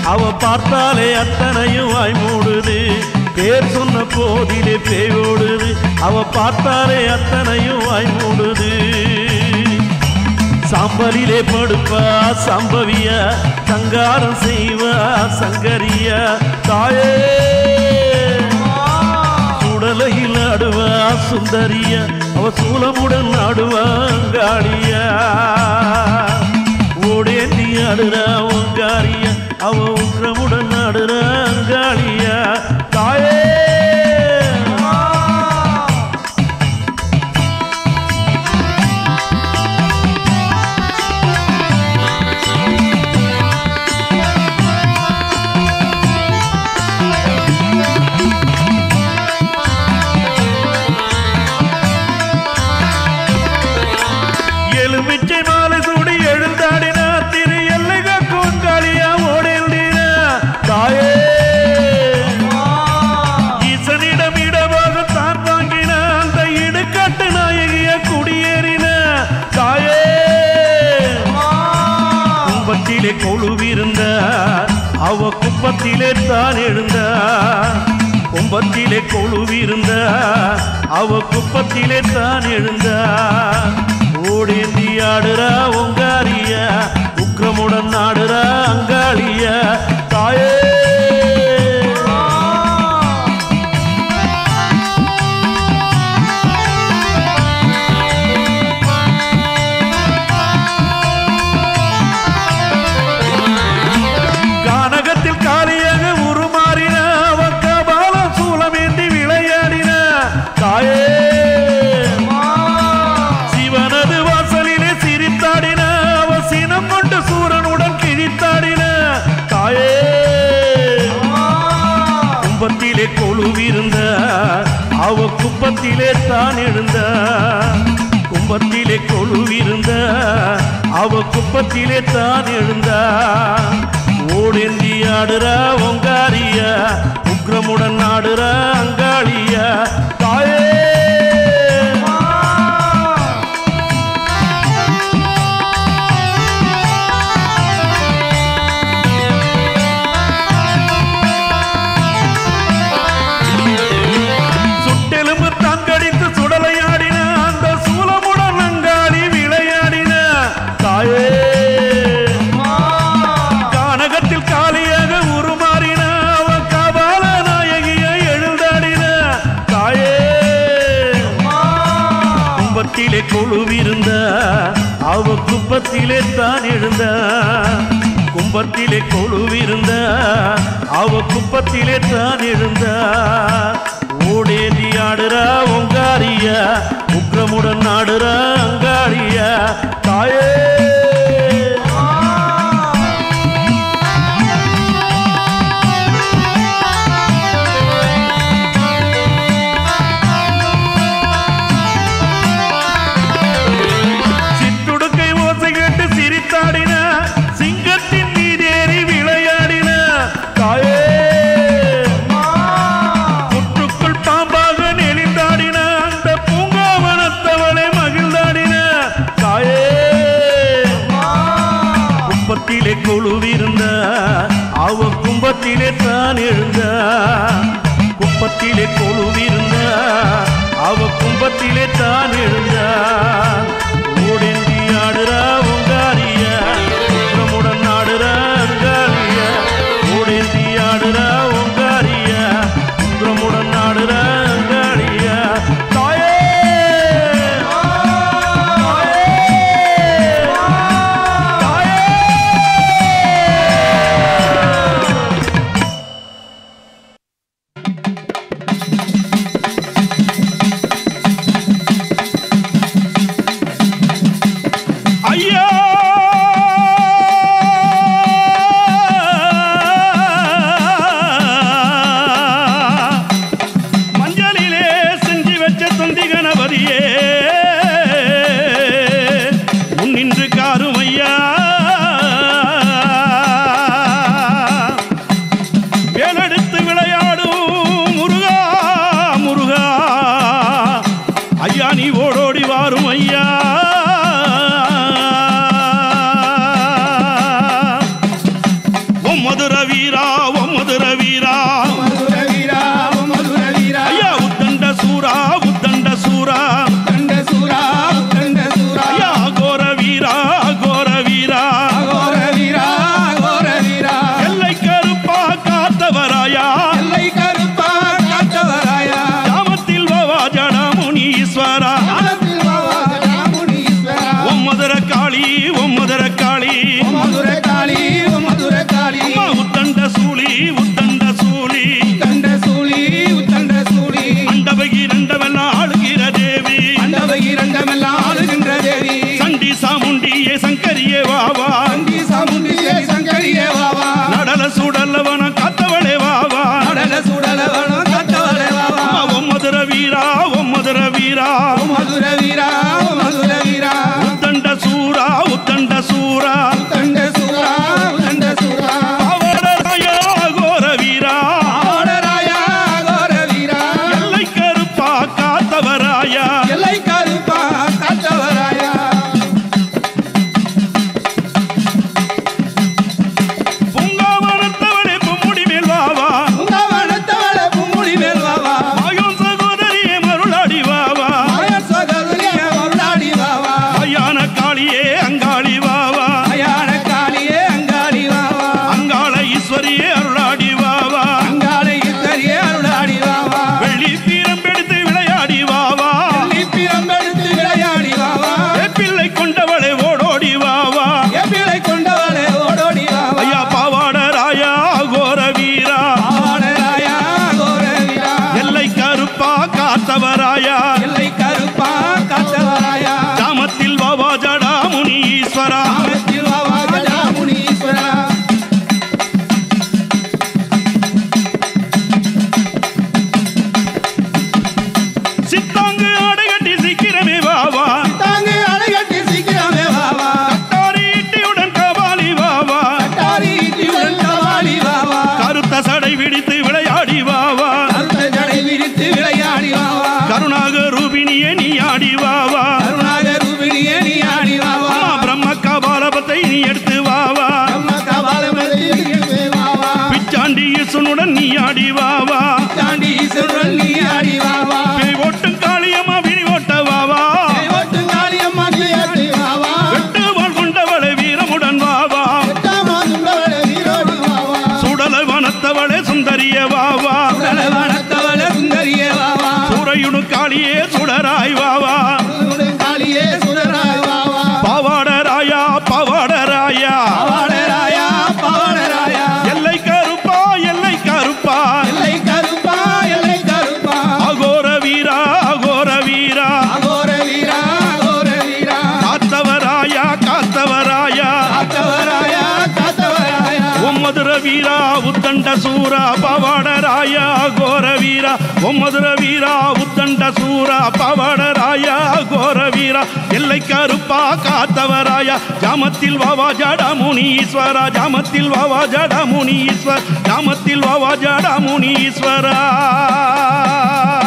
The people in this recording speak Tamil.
அவ பார்த்தாலே அத்தனையும் வாய் மூடுது பேர் சொன்ன போதிலே பேயோடுது அவ பார்த்தாலே அத்தனையும் வாய் மூடுது சாம்பலிலே படுப்பா சம்பவியா சங்காரம் செய்வா சங்கரியா தாயே சுடலையில் ஆடுவா சுந்தரியா அவ சூலமுடன் ஆடுவா அங்காளியா ஓடேந்தி ஆடுறா உங்காரியா அவ உக்ரமுடன் ஆடுறா அங்காளியா தாயே எலுமிச்சை மாலை சூடி எழுந்தாடினா திரு எல்லைக கூங்காளியா ஓடேந்தினா தாயே ஈசனிடம் இடமாக தான் வாங்கின அந்த இடுகாட்டு நாயகிய குடியேறின தாயே கும்பத்திலே கொழுவிருந்த அவ குப்பத்திலே தான் எழுந்த கும்பத்திலே கொழுவிருந்த அவ குப்பத்திலே தான் எழுந்த ஓடேந்தி ஆடுறா உங்காரியா உக்ரமுடன் ஆடுறா அங்காளியா தாயே கானகத்தில் காலியாக உருமாறின அவ கபால சூலமேந்தி விளையாடின தாயே சிவனது வாசலிலே சிரித்தாடின அவ சினம் கொண்டு சூரனுடன் கிழித்தாடின தாயே கும்பத்திலே கொழுவிருந்த அவ குப்பத்திலே தான் எழுந்த கும்பத்திலே கொழுவிருந்த அவ குப்பத்திலே தான் எழுந்த ஓடேந்தி ஆடுறா ஒங்காரியா உக்ரமுடன் ஆடுறா அங்காளியா தாயே சுட்டெலும்பு தான் கடித்து சுடலையாடின அந்த சூலமுடன் அங்காளி விளையாடின தாயே கானகத்தில் காலியாக உருமாறின அவ கபால நாயகியை எழுந்தாடின தாயே கும்பத்திலே கொழுவிருந்த அவ குப்பத்திலே தான் எழுந்த கும்பத்திலே கொழுவிருந்த அவ குப்பத்திலே தான் எழுந்த ஓடேந்தி ஆடுறா ஒங்காரியா உக்ரமுடன் ஆடுறா அங்காரியா தாயே சித்துடுக்கை ஓசை கேட்டு சிரித்தாடின சிங்கத்தின் மீதேறி விளையாடின தாயே புற்றுக்குள் பாம்பாக நெளிந்தாடின அந்த பூங்காவனத்தவளை மகிழ்ந்தாடின தாயே குப்பத்திலே கொழுவிருந்த அவ கும்பத்திலே தான் எழுந்த குப்பத்திலே கொழுவிருந்த அவ கும்பத்திலே தான் எழுந்த ஓடேந்தி ஆடுறா உங்காரியா உக்ரமுடன் ஆடுறா அங்காரியா ஓடேந்தி ஆடுறா உங்காரியா உக்ரமுடன் ஆடுறா அங்காரியா தாயே ஐயா மஞ்சளிலே செஞ்சு வச்ச தொந்தி கணபதியே முன்னின்று காரும் ஐயா வேலெடுத்து விளையாடும் முருகா முருகா ஐயா நீ ஓடோடி வாரும் ஐயா உம் மதுர வீர காத்தவராயா எல்லை கருப்பா காத்தவராயா ஜாமத்தில் வாவா ஜடா முனி ஈஸ்வரா காமத்தில் வாவா ஜடாமுனீஸ்வரா சித்தாங்கு அடைகட்டி சீக்கிரமே வாவா தாங்கு அலைகட்டி சீக்கிரமே வாவா கட்டாரி இட்டியுடன் கபாலி வாவா கட்டாரி இட்டியுடன் கவாலி வாவா கருத்த சடை விடித்து விளையாடி வாவா கருத்த ஜடை விரித்து விளையாடி வாவா கருணாக ரூபினியே நீ ஆடி வாவா கருணாக ரூபிணியே நீ ஆடி வாவா அம்மா பிரம்ம கபாலபத்தை நீ எடுத்து வாவா அம்மா கபாலமதி எடுத்து வாவா பிச்சாண்டி இயேசுனுடன் நீ ஆடி வாவா தாண்டி ஈஸ்வரன் நீ ஆடி வாவா பேய் ஓட்டும் காளியம்மா விழி ஓட்ட வாவா ஓட்டு காளியம்மா நீ ஆடி வாவா வெட்டு வாழ் கொண்டவளே வீரமுடன் வாவா தாமாதுண்டவளே வீரோடி வாவா சுடல வனத்தவளே சுந்தரிய வாவா உடலவனத்தவள சுந்தரியே வாவா சூறையுடு காளியே சுடராய் வாவா உன்னுடைய காளியே சுடராய் வாவா பாவாடராயா பாவாடராயா பவாடராயா பவாடராயா எல்லை கருப்பா எல்லை கருப்பா எல்லை கருப்பா எல்லை கருப்பா அகோர வீரா அகோர வீரா அகோர வீரா அகோர வீரா காத்தவராயா காத்தவராயா காத்தவராயா காத்தவராயா ஓம் மதுர வீரா உத்தண்ட சூரா பவாடராயா கோர வீரா ஓம் மதுர வீரா உத்தண்ட சூரா பவாடராயா கோர வீரா எல்லை கருப்பா காத்தவராயா ஜாமத்தில் வாவா ஜடா முனீஸ்வரா ஜாமத்தில் வாவா ஜடா முனீஸ்வர் ஜாமத்தில் வாவா ஜடா முனீஸ்வரா